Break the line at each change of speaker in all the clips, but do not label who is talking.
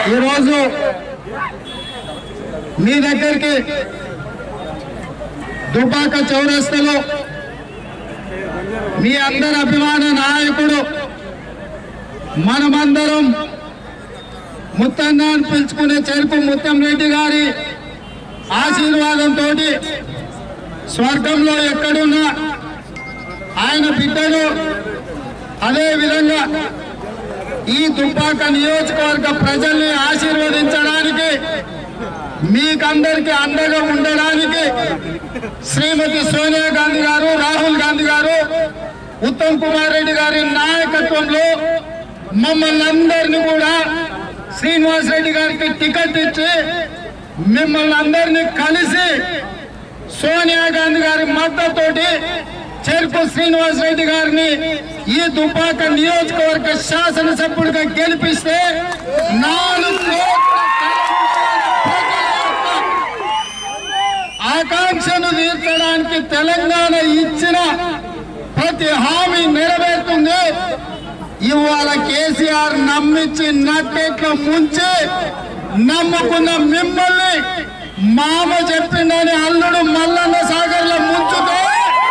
ఈరోజు మీ దగ్గరికి దుబాక చౌరస్తలో మీ అందరి అభిమాన నాయకుడు మనమందరం ముత్తన్న అని పిలుచుకునే చెరుకు ముత్తం రెడ్డి గారి ఆశీర్వాదంతో స్వర్గంలో ఎక్కడున్నా ఆయన బిడ్డలు అదే విధంగా ఈ దుబ్బాక నియోజకవర్గ ప్రజల్ని ఆశీర్వదించడానికి మీకందరికి అండగా ఉండడానికి శ్రీమతి సోనియా గాంధీ గారు రాహుల్ గాంధీ గారు ఉత్తమ్ కుమార్ రెడ్డి గారి నాయకత్వంలో మమ్మల్ని అందరినీ కూడా శ్రీనివాస్ రెడ్డి గారికి టికెట్ ఇచ్చి మిమ్మల్ని అందరినీ కలిసి సోనియా గాంధీ గారి మద్దతుతోటి చెరుకు శ్రీనివాస్ రెడ్డి గారిని ఈ దుబ్బాక నియోజకవర్గ శాసనసభ్యుడిగా గెలిపిస్తే నాలుగు కోట్ల ప్రజల యొక్క ఆకాంక్షను తీర్చడానికి తెలంగాణ ఇచ్చిన ప్రతి హామీ నెరవేరుతుంది ఇవాళ కేసీఆర్ నమ్మించి నట్టేట్ల ముంచి నమ్ముకున్న మిమ్మల్ని మామ చెప్పిండని అల్లుడు మల్లన్న సాగర్ లో ముంచుతే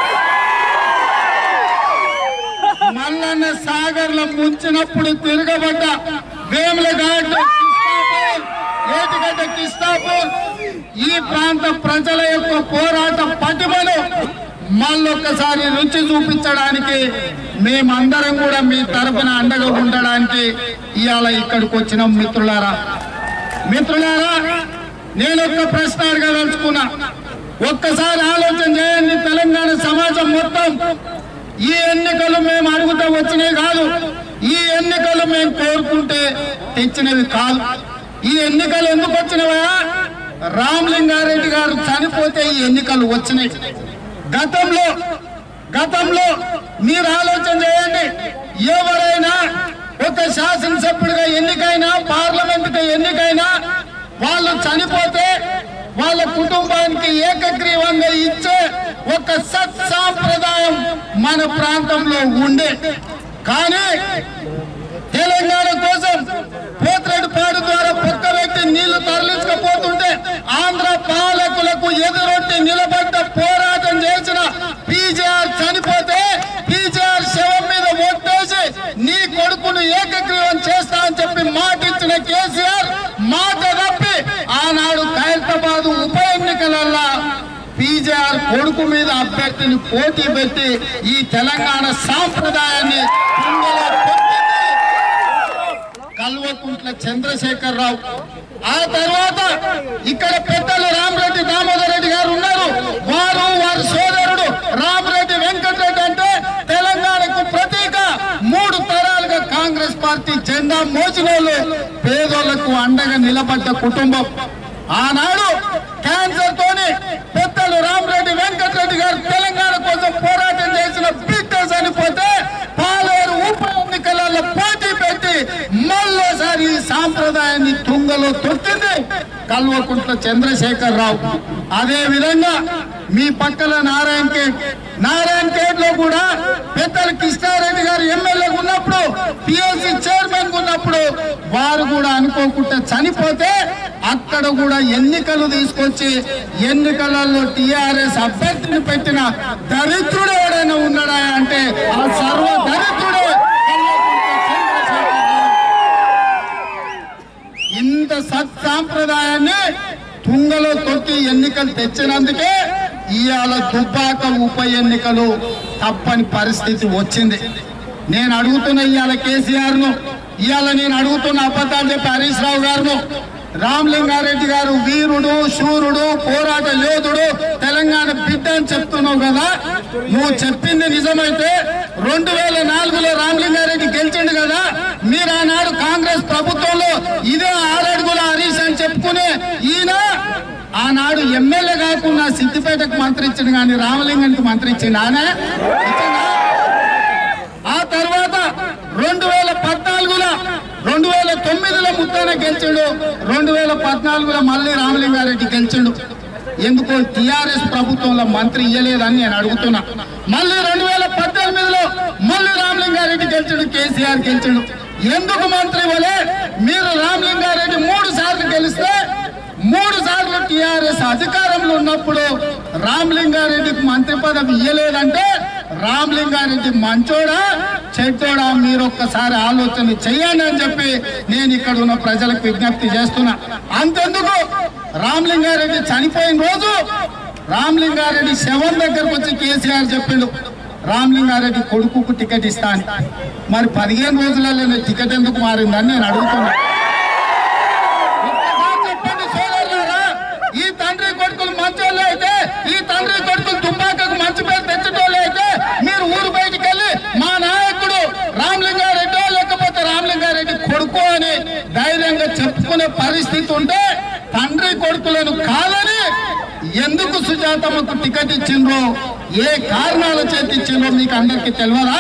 మల్లన్న సాగర్ లో ముంచినప్పుడు తిరగబడ్డ వేముల ఘాట్ కిస్తాపూర్, ఏటిగడ్డ కిస్తాపూర్ ఈ ప్రాంత ప్రజల యొక్క పోరాట పటిమను మళ్ళొక్కసారి రుచి చూపించడానికి మేమందరం కూడా మీ తరపున అండగా ఉండడానికి ఇవాళ ఇక్కడికి వచ్చిన మిత్రులారా మిత్రులారా నేను ఒక ప్రశ్న అడగదలుచుకున్నా ఒక్కసారి ఆలోచన చేయండి తెలంగాణ సమాజం మొత్తం ఈ ఎన్నికలు మేము అడుగుతూ వచ్చినవి కాదు ఈ ఎన్నికలు మేము కోరుకుంటే తెచ్చినవి కాదు ఈ ఎన్నికలు ఎందుకు వచ్చినవా రామలింగారెడ్డి గారు చనిపోతే ఈ ఎన్నికలు వచ్చినాయి గతంలో గతంలో మీరు ఆలోచన చేయండి ఎవరైనా ఒక శాసనసభ్యుడిగా ఎన్నికైనా పార్లమెంట్ ఎన్నికైనా వాళ్ళు చనిపోతే వాళ్ళ కుటుంబానికి ఏకగ్రీవంగా ఇచ్చే ఒక సత్ సాంప్రదాయం మన ప్రాంతంలో ఉండే కానీ తెలంగాణ కోసం పోత్రెడ్డిపాడు ద్వారా పక్క వ్యక్తి నీళ్లు తరలించకపోతుంటే ఆంధ్ర పాలకులకు ఎదురొట్టి నిలబడ్డ పోరాటం చేసిన పీజేఆర్ చనిపోతే పీజేఆర్ శవం మీద ఒట్టేసి నీ కొడుకును ఏకగ్రీవం చేస్తా అని చెప్పి మాట ఇచ్చిన కేసీఆర్ మాట తప్పి ఆనాడు ఖైరతాబాద్ ఉప ఎన్నికలల్లా పీజేఆర్ కొడుకు మీద అభ్యర్థిని పోటీ పెట్టి ఈ తెలంగాణ సాంప్రదాయాన్ని తుంగలో తొక్కింది. కల్వకుంట్ల చంద్రశేఖర్ రావు ఆ తర్వాత ఇక్కడ పెద్దలు రామరెడ్డి దామోదర్ రెడ్డి గారు ఉన్నారు వారు వారి సోదరుడు రామరెడ్డి వెంకటరెడ్డి అంటే తెలంగాణకు ప్రతీక మూడు తరాలుగా కాంగ్రెస్ పార్టీ జెండా మోచినోళ్ళు పేదోళ్లకు అండగా నిలబడ్డ కుటుంబం ఆనాడు క్యాన్సర్ తోని పెద్దలు రామరెడ్డి వెంకటరెడ్డి గారు తెలంగాణ కోసం పోరాటం చేసిన బిడ్డ చనిపోతే పాలేరు ఉప ఎన్నికలలో పోటీ పెట్టి మళ్ళోసారి ఈ సాంప్రదాయాన్ని తుంగలో తొక్కింది కల్వకుంట్ల చంద్రశేఖర్ రావు అదే విధంగా మీ పక్కల నారాయణ ఖేడ్ నారాయణ ఖేడ్ లో కూడా పెద్దలు కృష్ణారెడ్డి గారు ఎమ్మెల్యే ఉన్నప్పుడు పిఎస్సి చైర్మన్ ఉన్నప్పుడు వారు కూడా అనుకోకుండా చనిపోతే అక్కడ కూడా ఎన్నికలు తీసుకొచ్చి ఎన్నికలలో టిఆర్ఎస్ అభ్యర్థిని పెట్టిన దరిద్రుడు ఎవడైనా ఉన్నాడా అంటే ఆ సర్వ దరిద్రుడే కల్వకుంట్ల చంద్రశేఖర్ రావు. ఇంత సత్ సాంప్రదాయాన్ని తుంగలో తొక్కి ఎన్నికలు తెచ్చినందుకే ఇవాళ దుబ్బాక ఉప ఎన్నికలు తప్పని పరిస్థితి వచ్చింది నేను అడుగుతున్న ఇవాళ కేసీఆర్ ను ఇవాళ నేను అడుగుతున్న అబద్ధాలు చెప్పి హరీష్ రావు గారును రామలింగారెడ్డి గారు వీరుడు శూరుడు పోరాట యోధుడు తెలంగాణ బిడ్డ అని చెప్తున్నావు కదా నువ్వు చెప్పింది నిజమైతే రెండు వేల నాలుగులో రామలింగారెడ్డి గెలిచిండు కదా మీరు ఆనాడు కాంగ్రెస్ ప్రభుత్వంలో ఇదే ఆరడుగుల హరీష్ అని చెప్పుకునే ఈయన ఆనాడు ఎమ్మెల్యే కాకుండా సిద్దిపేటకు మంత్రి ఇచ్చిండు కానీ రామలింగానికి మంత్రి ఇచ్చిండు ఆయన ఇచ్చిండా? ఆ తర్వాత రెండు వేల పద్నాలుగులో రెండు వేల తొమ్మిదిలో ముత్తాన గెలిచాడు రెండు వేల పద్నాలుగులో మళ్ళీ రామలింగారెడ్డి గెలిచాడు ఎందుకో టిఆర్ఎస్ ప్రభుత్వంలో మంత్రి ఇయ్యలేదని నేను అడుగుతున్నా మళ్ళీ రెండు వేల పద్దెనిమిదిలో మళ్ళీ రామలింగారెడ్డి గెలిచాడు కేసీఆర్ గెలిచాడు ఎందుకు మంత్రి వలే మీరు రామలింగారెడ్డి మూడు సార్లు గెలిస్తే మూడు సార్లు టిఆర్ఎస్ అధికారంలో ఉన్నప్పుడు రామలింగారెడ్డికి మంత్రి పదవి ఇయ్యలేదంటే రామలింగారెడ్డి మంచోడా చెడ్డోడా మీరు ఒక్కసారి ఆలోచన చెయ్యండి అని చెప్పి నేను ఇక్కడ ఉన్న ప్రజలకు విజ్ఞప్తి చేస్తున్నా అంతెందుకు రామలింగారెడ్డి చనిపోయిన రోజు రామలింగారెడ్డి శవం దగ్గరకు వచ్చి కేసీఆర్ చెప్పిండు రామలింగారెడ్డి కొడుకుకు టికెట్ ఇస్తా అని మరి పదిహేను రోజులలో టికెట్ ఎందుకు మారిందని నేను అడుగుతున్నా ఒక్కసారి చెప్పండి సోదరులారా, ఈ తండ్రి కొడుకులు మంచోళ్ళు అయితే ఈ తండ్రి కొడుకులు దుబ్బాకకు మంచి పేరు తెచ్చటోళ్ళు అయితే మీరు ఊరు బయటికి వెళ్ళి మా నాయకుడు రామలింగారెడ్డి లేకపోతే రామలింగారెడ్డి కొడుకు అని ధైర్యంగా చెప్పుకునే పరిస్థితి ఉంటే తండ్రి కొడుకులను కాదని ఎందుకు సుజాతమ్మకు టికెట్ ఇచ్చిండ్రో ఏ కారణాల చేతి ఇచ్చిండ్రో మీకు అందరికీ తెలియదా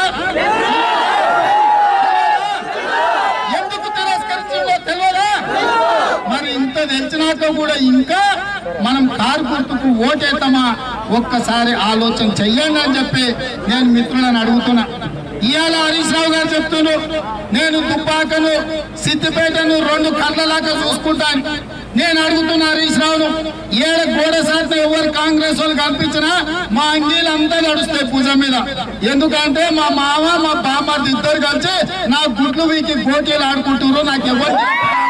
ఎందుకు తిరస్కరించిందో తెలియదా మరి ఇంత తెలిసినాక కూడా ఇంకా మనం కారు గుర్తుకు ఓటేస్తామా ఒక్కసారి ఆలోచన చెయ్యండి అని చెప్పి నేను మిత్రులను అడుగుతున్నా ఇవాళ హరీష్ రావు గారు చెప్తున్నారు నేను దుబ్బాకను సిద్దిపేటను రెండు కళ్ళలాగా చూసుకుంటాను నేను అడుగుతున్నా హరీష్ రావును ఏడ గోడ శాతం ఎవరు కాంగ్రెస్ వాళ్ళు కనిపించినా మా అంగీలు అంతా నడుస్తాయి పూజ మీద ఎందుకంటే మా మామ మా బామ్మది ఇద్దరు కలిసి నా గుడ్లు వీకి గోటీలు ఆడుకుంటున్నారు నాకు ఎవరు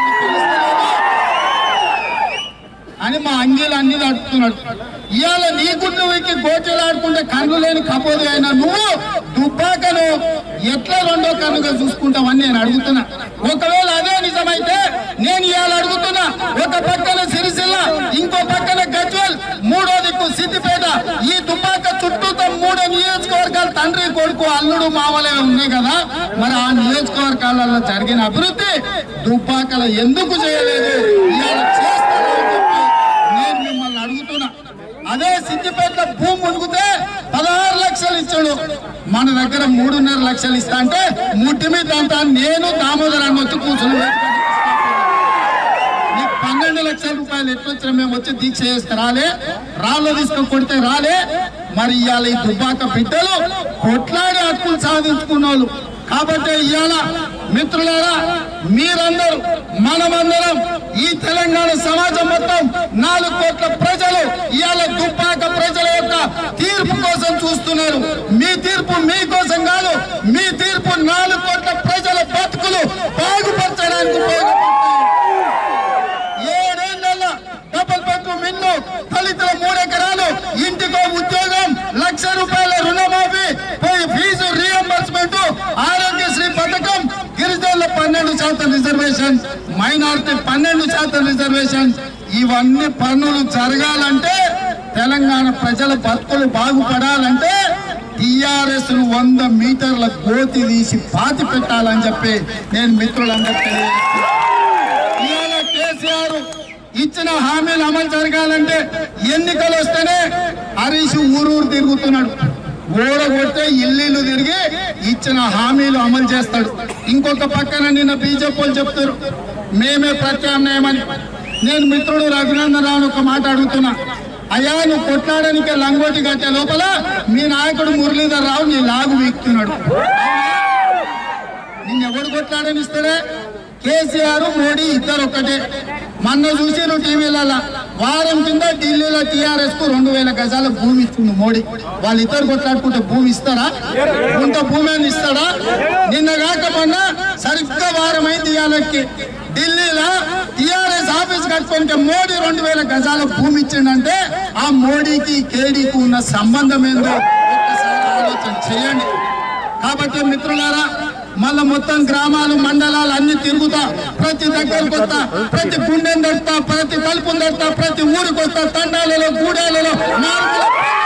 అని మా అంగీలు అన్ని నడుపుతున్నాడు ఇవాళ నీ గుడ్లు వీకి గోటీలు ఆడుకుంటే కన్ను లేని కపోదు అయినా నువ్వు దుబ్బాకను ఎట్లా రెండో కన్నుగా చూసుకుంటావని నేను అడుగుతున్నా ఒకవేళ అదే నిజమైతే నేను ఇవాళ అడుగుతున్నా ఒక పక్కన సిరిసిల్ల ఇంకో పక్కన గజ్వల్ మూడో దిక్కు సిద్దిపేట ఈ దుబ్బాక చుట్టూతో మూడు నియోజకవర్గాలు తండ్రి కొడుకు అల్లుడు మామలే ఉన్నాయి కదా మరి ఆ నియోజకవర్గాలలో జరిగిన అభివృద్ధి దుబ్బాకల ఎందుకు చేయలేదు ఇవాళ చేస్తారని చెప్పి నేను మిమ్మల్ని అడుగుతున్నా అదే సిద్దిపేట భూమి మునిగితే పదహారు లక్షలు ఇచ్చాడు మన దగ్గర మూడున్నర లక్షలు ఇస్తా అంటే ముట్టి మీద అంతా నేను దామోదరాన్ని వచ్చి కూర్చుని వేదిక నీకు పన్నెండు లక్షల రూపాయలు ఎట్లొచ్చినా మేము వచ్చి దీక్ష చేస్తే రాలే రాళ్ళు తీసుకొని కొడితే రాలే మరి ఇవాళ ఈ దుబ్బాక బిడ్డలు కొట్లాడి హక్కులు సాధించుకున్న వాళ్ళు కాబట్టి ఇవాళ మిత్రులారా మీరందరూ మనమందరం ఈ తెలంగాణ సమాజం మొత్తం నాలుగు కోట్ల ప్రజలు ఇవాళ దుబ్బాక ప్రజల యొక్క తీర్పు కోసం చూస్తున్నారు మీ తీర్పు మీ కోసం కాదు మీ తీర్పు నాలుగు కోట్ల ప్రజల బతుకులు బాగుపరచడానికి ఉపయోగపడుతుంది ఏడేళ్లలో డబుల్ బెడ్రూమ్ ఇల్లు దళితుల మూడు ఎకరాలు ఇంటికో ఉద్యోగం లక్ష రూపాయల రుణమాఫీ పోయి ఫీజు రీఎంబర్స్మెంట్ ఆరోగ్యశ్రీ పథకం గిరిజనుల పన్నెండు శాతం రిజర్వేషన్ మైనారిటీ పన్నెండు శాతం రిజర్వేషన్ ఇవన్నీ పనులు జరగాలంటే తెలంగాణ ప్రజల బతుకులు బాగుపడాలంటే టిఆర్ఎస్ వంద మీటర్ల గోతి తీసి పాతి పెట్టాలని చెప్పి నేను మిత్రులందరికీ తెలియజేస్తున్నాను. ఇవాళ కేసీఆర్ ఇచ్చిన హామీలు అమలు జరగాలంటే ఎన్నికలు వస్తేనే హరీష్ ఊరూరు తిరుగుతున్నాడు ఓడగొడితే ఇల్లు తిరిగి ఇచ్చిన హామీలు అమలు చేస్తాడు ఇంకొక పక్కన నిన్న బీజేపీ వాళ్ళు చెప్తారు మేమే ప్రత్యామ్నాయమని నేను మిత్రుడు రఘునందన్ రావు ఒక మాట అడుగుతున్నా అయ్యా నువ్వు కొట్లాడనికే లంగోటి కట్టే లోపల మీ నాయకుడు మురళీధర్ రావు నీ లాగు వీక్తున్నాడు నిన్ను ఎవడు కొట్లాడనిస్తాడే కేసీఆర్ మోడీ ఇద్దరు ఒక్కటే మొన్న చూసిరు టీవీలలో వారం కింద ఢిల్లీలో టీఆర్ఎస్ కు రెండు వేల గజాల భూమి ఇచ్చింది మోడీ వాళ్ళు ఇద్దరు కొట్లాడుకుంటే భూమి ఇస్తారా కొంత భూమి అని ఇస్తాడా నిన్న కాక మొన్న సరిగ్గా వారం అయింది ఇవాళకి ఢిల్లీలో టీఆర్ఎస్ ఆఫీస్ కట్టుకుంటే మోడీ రెండు వేల గజాల భూమి ఇచ్చిండంటే ఆ మోడీకి కేడీకి ఉన్న సంబంధం ఏందో ఒక్కసారి ఆలోచన చేయండి కాబట్టి మిత్రులారా మళ్ళా మొత్తం గ్రామాలు మండలాలు అన్ని తిరుగుతా ప్రతి దగ్గరకు వస్తా ప్రతి గుండెని దడతా ప్రతి తలుపుని దడతా ప్రతి ఊరికి వస్తా తండాలలో గూడాలలో మార్పుల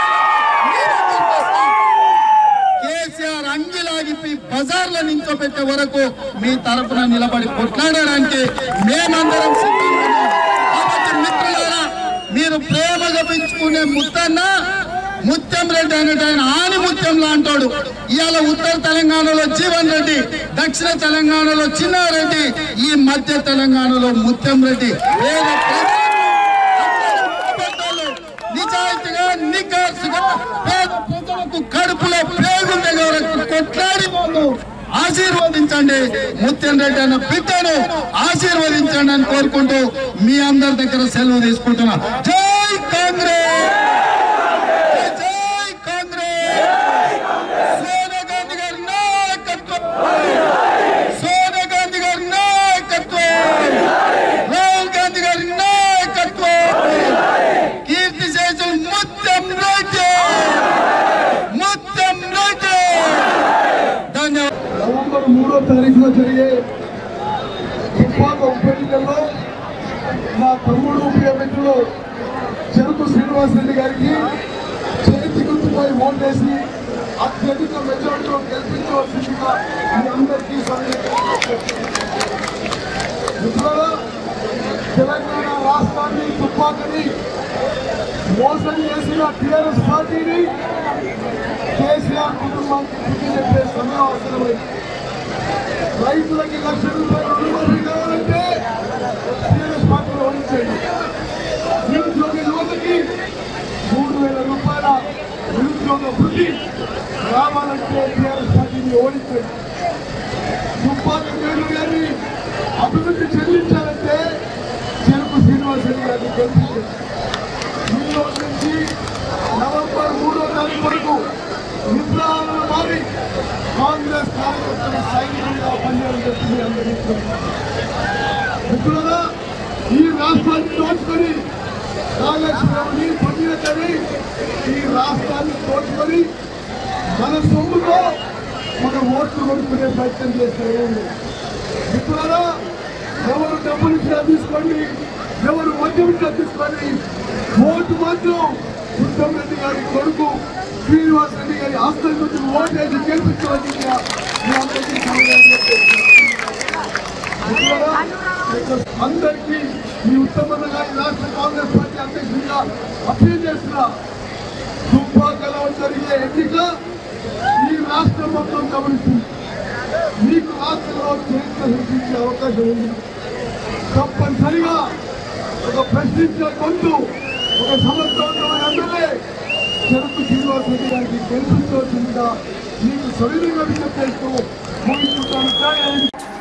కేసీఆర్ అంగిలాగిపి బజార్లో నించోబెట్టే వరకు మీ తరపున నిలబడి కొట్లాడడానికి మేమందరం సిద్ధంగా ఉన్నాం. కాబట్టి మిత్రులారా మీరు ప్రేమగా పెంచుకునే ముత్తన్న ముత్యం రెడ్డి అనేట ఆయన ఆని ముత్యం లాంటోడు ఇవాళ ఉత్తర తెలంగాణలో జీవన్ రెడ్డి దక్షిణ తెలంగాణలో చిన్నారెడ్డి ఈ మధ్య తెలంగాణలో ముత్యం రెడ్డి పేద ప్రజలకు పెద్దలు నిజాయితీగా నికార్సుగా పేద ప్రజలకు కడుపులో పేగుండే వరకు కొట్లాడి వాళ్ళు ఆశీర్వదించండి ముత్యం రెడ్డి అన్న బిడ్డను ఆశీర్వదించండి అని కోరుకుంటూ మీ అందరి దగ్గర సెలవు తీసుకుంటున్నా జై కాంగ్రెస్ జై కాంగ్రెస్ సోనియా గాంధీ గారి నాయకత్వం సోనియా గాంధీ గారి నాయకత్వం రాహుల్ గాంధీ గారి నాయకత్వం కీర్తి శేషులు ముత్యం రెడ్డి ముత్యం రెడ్డి ధన్యవాదాలు
నవంబర్ మూడో తారీఖున జరిగే తుపాక ఉప ఎన్నికల్లో నా తమ్ముడు ప్రియమిత్రులు చెరుకు శ్రీనివాసరెడ్డి గారికి చేతి గుర్తుపై ఓటేసి అత్యధిక మెజార్టీలో గెలిపించవలసిందిగా మీ అందరికీ మిత్రులారా తెలంగాణ రాష్ట్రాన్ని తుపాకని మోసం చేసిన టీఆర్ఎస్ పార్టీని కేసీఆర్ కుటుంబానికి బుద్ధి చెప్పే సమయం అవసరమైంది రైతులకి లక్ష రూపాయలు రుణమాఫీ కావాలంటే టీఆర్ఎస్ పార్టీలో ఓడించండి నిరుద్యోగ యువతకి మూడు వేల రూపాయల నిరుద్యోగ వృద్ధి రావాలంటే టీఆర్ఎస్ పార్టీని ఓడించండి తుపాకి వేలు గారిని అభివృద్ధి చెల్లించాలంటే చెరుకు శ్రీనివాసరెడ్డి గారిని గెలిపించండి ఈ రోజు నుంచి నవంబర్ మూడో తారీఖు వరకు విప్లవాలను మారి కాంగ్రెస్ కార్యకర్తలు సైనికులుగా పనిచేయాలని చెప్పి మీ అందరికీ చెప్తున్నాను. మిత్రులారా ఈ రాష్ట్రాన్ని దోచుకొని కాళేశ్వరంని భగీరథని ఈ రాష్ట్రాన్ని దోచుకొని మన సొమ్ముతో మన ఓట్లు కొనుక్కునే ప్రయత్నం చేస్తారు మిత్రులారా ఎవరు డబ్బులు ఇచ్చినా తీసుకోండి ఎవరు మద్యం ఇచ్చినా తీసుకోండి ఓటు మాత్రం ఉత్తమ్ రెడ్డి గారి కొడుకు శ్రీనివాస్ రెడ్డి గారి ఆస్తుల నుంచి ఓటేసి గెలిపించవలసిందిగా మీ అందరికీ సమయాన్ని చేస్తున్నాను. మిత్రులారా, అందరికీ మీ ఉత్తమన్న గారి రాష్ట్ర కాంగ్రెస్ పార్టీ అధ్యక్షుడిగా అప్పీల్ చేస్తున్నా దుబ్బాకలో జరిగే ఎన్నిక ఈ రాష్ట్రం మొత్తం గమనిస్తుంది మీకు రాష్ట్రంలో చరిత్ర సృష్టించే అవకాశం ఉంది తప్పనిసరిగా ఒక ప్రశ్నించే గొంతు ఒక సమర్థవంతమైన ఎమ్మెల్యే చెరుకు శ్రీనివాస్ రెడ్డి గారికి గెలిపించవలసిందిగా మీకు సవినీయంగా విజ్ఞప్తి చేస్తూ ముగించుకుంటాను జై హింద్.